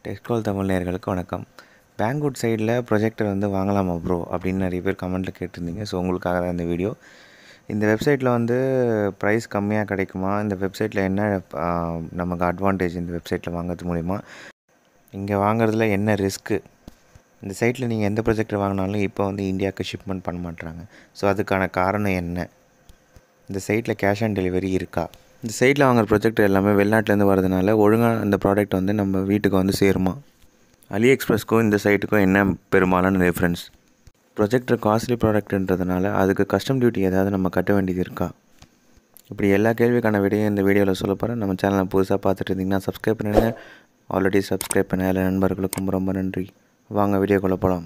டெக்ஸ்கோல் தமிழ் நேயர்களுக்கு வணக்கம் பேங்க்வுட் சைடில் ப்ரொஜெக்டர் வந்து வாங்கலாமா ப்ரோ அப்படின்னு நிறைய பேர் கமெண்ட்டில் கேட்டிருந்தீங்க ஸோ உங்களுக்காக தான் இந்த வீடியோ இந்த வெப்சைட்டில் வந்து ப்ரைஸ் கம்மியாக கிடைக்குமா இந்த வெப்சைட்டில் என்ன ஆ, நமக்கு அட்வான்டேஜ் இந்த வெப்சைட்டில் வாங்குறது மூலிமா இங்கே வாங்குறதுல என்ன ரிஸ்க்கு இந்த சைட்டில் நீங்கள் எந்த ப்ரொஜெக்டர் வாங்கினாலும் இப்போ வந்து இந்தியாவுக்கு ஷிப்மெண்ட் பண்ண மாட்றாங்க ஸோ அதுக்கான காரணம் என்ன இந்த சைட்டில் கேஷ் ஆன் டெலிவரி இருக்கா இந்த சைட்டில் வாங்குற ப்ரொஜெக்ட் எல்லாமே வெளிநாட்டிலேருந்து வரதுனால ஒழுங்காக அந்த ப்ராடக்ட் வந்து நம்ம வீட்டுக்கு வந்து சேருமா அலி எக்ஸ்பிரஸ்க்கும் இந்த சைட்டுக்கும் என்ன பெரும்பாலான டிஃப்ரென்ஸ் ப்ரொஜெக்டர் காஸ்ட்லி ப்ராடக்ட்ன்றதுனால அதுக்கு கஸ்டம் டியூட்டி ஏதாவது நம்ம கட்ட வேண்டியது இருக்கா இப்படி எல்லா கேள்விக்கான விடையும் இந்த வீடியோவில் சொல்ல போகிறேன் நம்ம சேனலை புதுசாக பார்த்துட்டு இருந்தீங்கன்னா சப்ஸ்கிரைப் பண்ணிடுங்க ஆல்ரெடி சப்ஸ்கிரைப் பண்ண எல்லா நண்பர்களுக்கும் ரொம்ப நன்றி வாங்க வீடியோக்குள்ளே போகலாம்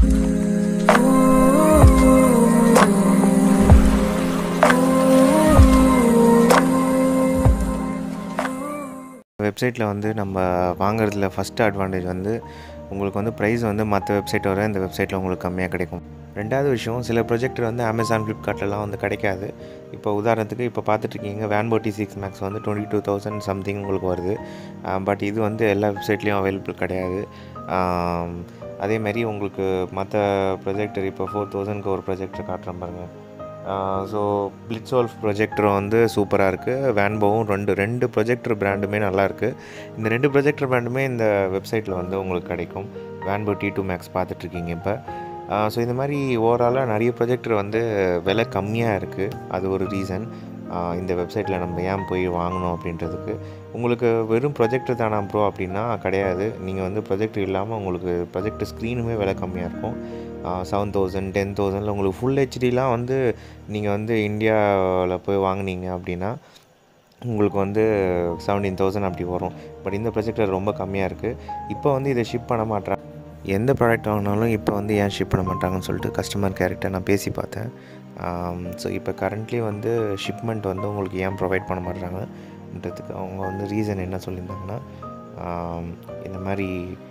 வெப்சைட்டில் வந்து நம்ம வாங்குறதுல ஃபஸ்ட்டு அட்வான்டேஜ் வந்து உங்களுக்கு வந்து ப்ரைஸ் வந்து மற்ற வெப்சைட் வர இந்த வெப்சைட்டில் உங்களுக்கு கம்மியாக கிடைக்கும் ரெண்டாவது விஷயம் சில ப்ரொஜெக்டர் வந்து அமேசான் ஃப்ளிப்கார்ட்லலாம் வந்து கிடைக்காது இப்போ உதாரணத்துக்கு இப்போ பார்த்துட்ருக்கீங்க வேன்போ டி சிக்ஸ் மேக்ஸ் வந்து டுவெண்ட்டி டூ தௌசண்ட் சம்திங் உங்களுக்கு வருது பட் இது வந்து எல்லா வெப்சைட்லேயும் அவைலபிள் கிடையாது ஆம், அதே மாதிரி உங்களுக்கு மற்ற ப்ரொஜெக்டர் இப்போ ஃபோர் தௌசண்ட்க்கு ஒரு ப்ரொஜெக்டர் காட்டுறேன் பாருங்கள் ஸோ பிளிட்ஸோல்ஃப் ப்ரொஜெக்டர் வந்து சூப்பராக இருக்குது வேன்போவும் ரெண்டு ரெண்டு ப்ரொஜெக்டர் பிராண்டுமே நல்லா இருக்குது இந்த ரெண்டு ப்ரொஜெக்டர் பிராண்டுமே இந்த வெப்சைட்டில் வந்து உங்களுக்கு கிடைக்கும் வேன்போ டி டூ மேக்ஸ் பார்த்துட்ருக்கீங்க இப்போ ஸோ இந்த மாதிரி ஓவராலாக நிறைய ப்ரொஜெக்டர் வந்து விலை கம்மியாக இருக்குது அது ஒரு ரீசன் இந்த வெப்சைட்டில் நம்ம ஏன் போய் வாங்கணும் அப்படின்றதுக்கு உங்களுக்கு வெறும் ப்ரொஜெக்டர் தானா ப்ரோ அப்படின்னா கிடையாது நீங்கள் வந்து ப்ரொஜெக்டர் இல்லாமல் உங்களுக்கு ப்ரொஜெக்டர் ஸ்க்ரீனுமே விலை கம்மியாக இருக்கும் செவன் தௌசண்ட் டென் தௌசண்டில் உங்களுக்கு ஃபுல் ஹெச்டிலாம் வந்து நீங்கள் வந்து இந்தியாவில் போய் வாங்குனீங்க அப்படின்னா உங்களுக்கு வந்து செவன்டீன் தௌசண்ட் அப்படி வரும் பட் இந்த ப்ரொஜெக்டர் ரொம்ப கம்மியாக இருக்குது இப்போ வந்து இதை ஷிப் பண்ண மாட்றாங்க எந்த ப்ராடக்ட் வாங்கினாலும் இப்போ வந்து ஏன் ஷிப் பண்ண மாட்டாங்கன்னு சொல்லிட்டு கஸ்டமர் கேரக்டர் நான் பேசி பார்த்தேன் ஸோ இப்போ கரண்ட்லி வந்து ஷிப்மெண்ட் வந்து உங்களுக்கு ஏன் ப்ரொவைட் பண்ண மாட்றாங்கன்றதுக்கு அவங்க வந்து ரீசன் என்ன சொல்லியிருந்தாங்கன்னா ஆம், இந்த மாதிரி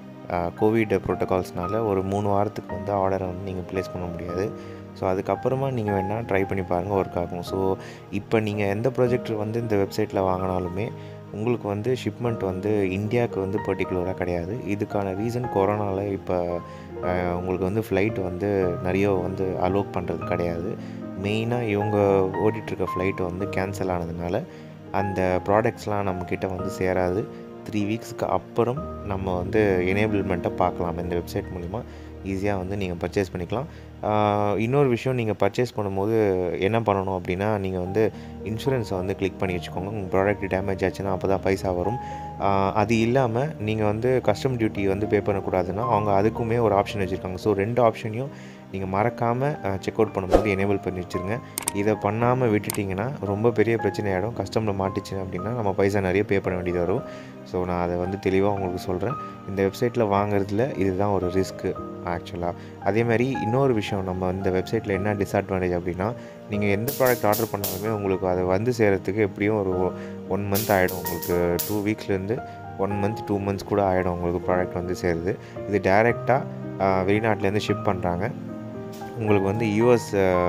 கோவிட் ப்ரோட்டோகால்ஸ்னால ஒரு மூணு வாரத்துக்கு வந்து ஆர்டரை வந்து நீங்கள் ப்ளேஸ் பண்ண முடியாது ஸோ அதுக்கப்புறமா நீங்கள் வேணால் ட்ரை பண்ணி பாருங்கள் ஒர்க் ஆகும் ஸோ இப்போ நீங்கள் எந்த ப்ராஜெக்ட் வந்து இந்த வெப்சைட்டில் வாங்கினாலுமே உங்களுக்கு வந்து ஷிப்மெண்ட் வந்து இந்தியாவுக்கு வந்து பர்டிகுலராக கிடையாது இதுக்கான ரீசன் கொரோனாவில் இப்போ அஹ், உங்களுக்கு வந்து ஃப்ளைட் வந்து நிறைய வந்து அலோக் பண்ணுறது கிடையாது மெயினாக இவங்க ஓடிட்டுருக்க ஃப்ளைட் வந்து கேன்சல் ஆனதுனால அந்த ப்ராடக்ட்ஸ்லாம் நம்மக்கிட்ட வந்து சேராது த்ரீ வீக்ஸ்க்கு அப்புறம் நம்ம வந்து எனேபிள்மெண்ட்டை பார்க்கலாம் இந்த வெப்சைட் மூலிமா ஈஸியாக வந்து நீங்கள் பர்ச்சேஸ் பண்ணிக்கலாம் ஆஹ் இன்னொரு விஷயம் நீங்கள் பர்ச்சேஸ் பண்ணும்போது என்ன பண்ணணும் அப்படின்னா நீங்கள் வந்து இன்சூரன்ஸை வந்து கிளிக் பண்ணி வச்சுக்கோங்க உங்கள் ப்ராடக்ட் டேமேஜ் ஆச்சுன்னா அப்போ தான் பைசா வரும் ஆஹ் அது இல்லாமல் நீங்கள் வந்து கஸ்டம் டியூட்டி வந்து பே பண்ணக்கூடாதுன்னா அவங்க அதுக்குமே ஒரு ஆப்ஷன் வச்சுருக்காங்க ஸோ ரெண்டு ஆப்ஷனையும் நீங்கள் மறக்காமல் செக் அவுட் பண்ணும்போது எனேபிள் பண்ணி வச்சுருங்க இதை பண்ணாமல் விட்டுட்டிங்கன்னா ரொம்ப பெரிய பிரச்சனை ஆகிடும் கஸ்டமில் மாட்டுச்சு அப்படின்னா நம்ம பைசா நிறைய பே பண்ண வேண்டியது வரும் ஸோ நான் அதை வந்து தெளிவாக உங்களுக்கு சொல்கிறேன் இந்த வெப்சைட்டில் வாங்குறதுல இதுதான் ஒரு ரிஸ்க்கு ஆக்சுவலாக அதே மாதிரி இன்னொரு விஷயம் நம்ம இந்த வெப்சைட்டில் என்ன டிஸ்அட்வான்டேஜ் அப்படின்னா நீங்கள் எந்த ப்ராடக்ட் ஆர்டர் பண்ணாலுமே உங்களுக்கு அது வந்து சேரத்துக்கு எப்படியும் ஒரு ஒன் மந்த் ஆகிடும் உங்களுக்கு டூ வீக்ஸ்லேருந்து ஒன் மந்த் டூ மந்த்ஸ் கூட ஆகிடும் உங்களுக்கு ப்ராடக்ட் வந்து சேருது இது டைரெக்டாக வெளிநாட்டிலேருந்து ஷிப் பண்ணுறாங்க உங்களுக்கு வந்து யூஎஸ்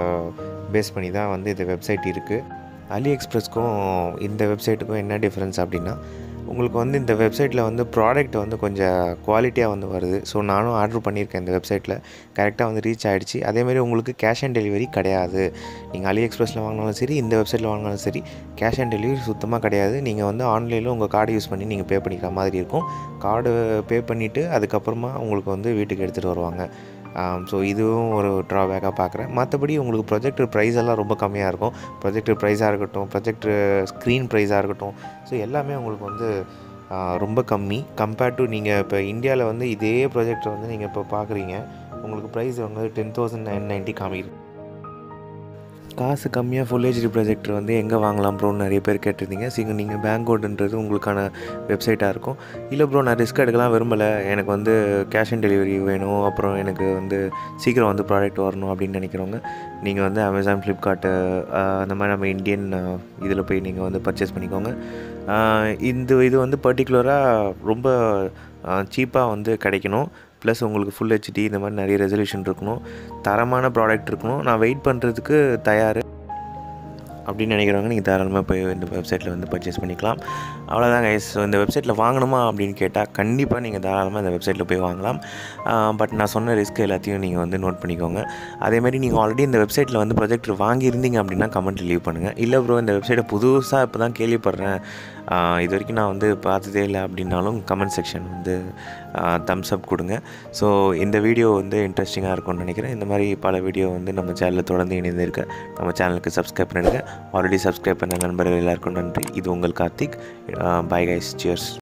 பேஸ் பண்ணி தான் வந்து இந்த வெப்சைட் இருக்குது அலி எக்ஸ்பிரஸ்க்கும் இந்த வெப்சைட்டுக்கும் என்ன டிஃப்ரென்ஸ் அப்படின்னா உங்களுக்கு வந்து இந்த வெப்சைட்டில் வந்து ப்ராடக்ட் வந்து கொஞ்சம் குவாலிட்டியாக வந்து வருது ஸோ நானும் ஆர்டர் பண்ணியிருக்கேன் இந்த வெப்சைட்டில் கரெக்டாக வந்து ரீச் ஆகிடுச்சு அதேமாதிரி உங்களுக்கு கேஷ் ஆன் டெலிவரி கிடையாது நீங்கள் அலி எக்ஸ்பிரஸில் வாங்கினாலும் சரி இந்த வெப்சைட்டில் வாங்கினாலும் சரி கேஷ் ஆன் டெலிவரி சுத்தமாக கிடையாது நீங்கள் வந்து ஆன்லைனில் உங்கள் கார்டு யூஸ் பண்ணி நீங்கள் பே பண்ணிக்கிற மாதிரி இருக்கும் கார்டு பே பண்ணிவிட்டு அதுக்கப்புறமா உங்களுக்கு வந்து வீட்டுக்கு எடுத்துகிட்டு வருவாங்க ஸோ இதுவும் ஒரு ட்ராபேக்காக பார்க்குறேன் மற்றபடி உங்களுக்கு ப்ரொஜெக்டர் ப்ரைஸ் எல்லாம் ரொம்ப கம்மியாக இருக்கும் ப்ரொஜெக்டர் ப்ரைஸாக இருக்கட்டும் ப்ரொஜெக்டர் ஸ்க்ரீன் ப்ரைஸாக இருக்கட்டும் ஸோ எல்லாமே உங்களுக்கு வந்து ஆ, ரொம்ப கம்மி கம்பேர்ட் டு நீங்கள் இப்போ இந்தியாவில் வந்து இதே ப்ரொஜெக்டர் வந்து நீங்கள் இப்போ பார்க்குறீங்க உங்களுக்கு ப்ரைஸ் வந்து டென் தௌசண்ட் நைன் நைன்ட்டி காமிக்குது காசு கம்மியாக ஃபுல் ஹெச்டி ப்ரொஜெக்டர் வந்து எங்கே வாங்கலாம் ப்ரோன்னு நிறைய பேர் கேட்டிருந்தீங்க சிங்க நீங்கள் பேங்கோடுன்றது உங்களுக்கான வெப்சைட்டாக இருக்கும் இல்லை ப்ரோ நான் ரிஸ்க் எடுக்கலாம் விரும்பலை எனக்கு வந்து கேஷ் ஆன் டெலிவரி வேணும் அப்புறம் எனக்கு வந்து சீக்கிரம் வந்து ப்ராடக்ட் வரணும் அப்படின்னு நினைக்கிறவங்க நீங்கள் வந்து அமேசான் ஃப்ளிப்கார்ட்டு அந்த மாதிரி நம்ம இந்தியன் இதில் போய் நீங்கள் வந்து பர்ச்சேஸ் பண்ணிக்கோங்க ஆஹ் இந்த இது வந்து பர்டிகுலராக ரொம்ப சீப்பாக வந்து கிடைக்கணும் ப்ளஸ் உங்களுக்கு ஃபுல் ஹெச்டி இந்த மாதிரி நிறைய ரெசல்யூஷன் இருக்கணும் தரமான ப்ராடக்ட் இருக்கணும் நான் வெயிட் பண்ணுறதுக்கு தயார் அப்படின்னு நினைக்கிறவங்க நீங்கள் தாராளமாக போய் இந்த வெப்சைட்டில் வந்து பர்ச்சேஸ் பண்ணிக்கலாம் அவ்வளோதான் கைஸ் ஸோ இந்த வெப்சைட்டில் வாங்கணுமா அப்படின்னு கேட்டால் கண்டிப்பாக நீங்கள் தாராளமாக இந்த வெப்சைட்டில் போய் வாங்கலாம் பட் நான் சொன்ன ரிஸ்க் எல்லாத்தையும் நீங்கள் வந்து நோட் பண்ணிக்கோங்க அதேமாதிரி நீங்கள் ஆல்ரெடி இந்த வெப்சைட்டில் வந்து ப்ரொஜெக்டர் வாங்கியிருந்தீங்க அப்படின்னா கமெண்ட் லீவ் பண்ணுங்கள் இல்லை ப்ரோ இந்த வெப்சைட்டை புதுசாக இப்போ தான் கேள்விப்படுறேன் ஆஹ் இது வரைக்கும் நான் வந்து பார்த்ததே இல்லை அப்படின்னாலும் கமெண்ட் செக்ஷன் வந்து தம்ஸ் அப் கொடுங்க ஸோ இந்த வீடியோ வந்து இன்ட்ரெஸ்டிங்காக இருக்கும்னு நினைக்கிறேன் இந்த மாதிரி பல வீடியோ வந்து நம்ம சேனலில் தொடர்ந்து இணைந்திருக்க நம்ம சேனலுக்கு சப்ஸ்கிரைப் பண்ணிடுங்க ஆல்ரெடி சப்ஸ்கிரைப் பண்ண நண்பர்கள் எல்லாருக்கும் நன்றி இது உங்கள் கார்த்திக் பை கைஸ் சியர்ஸ்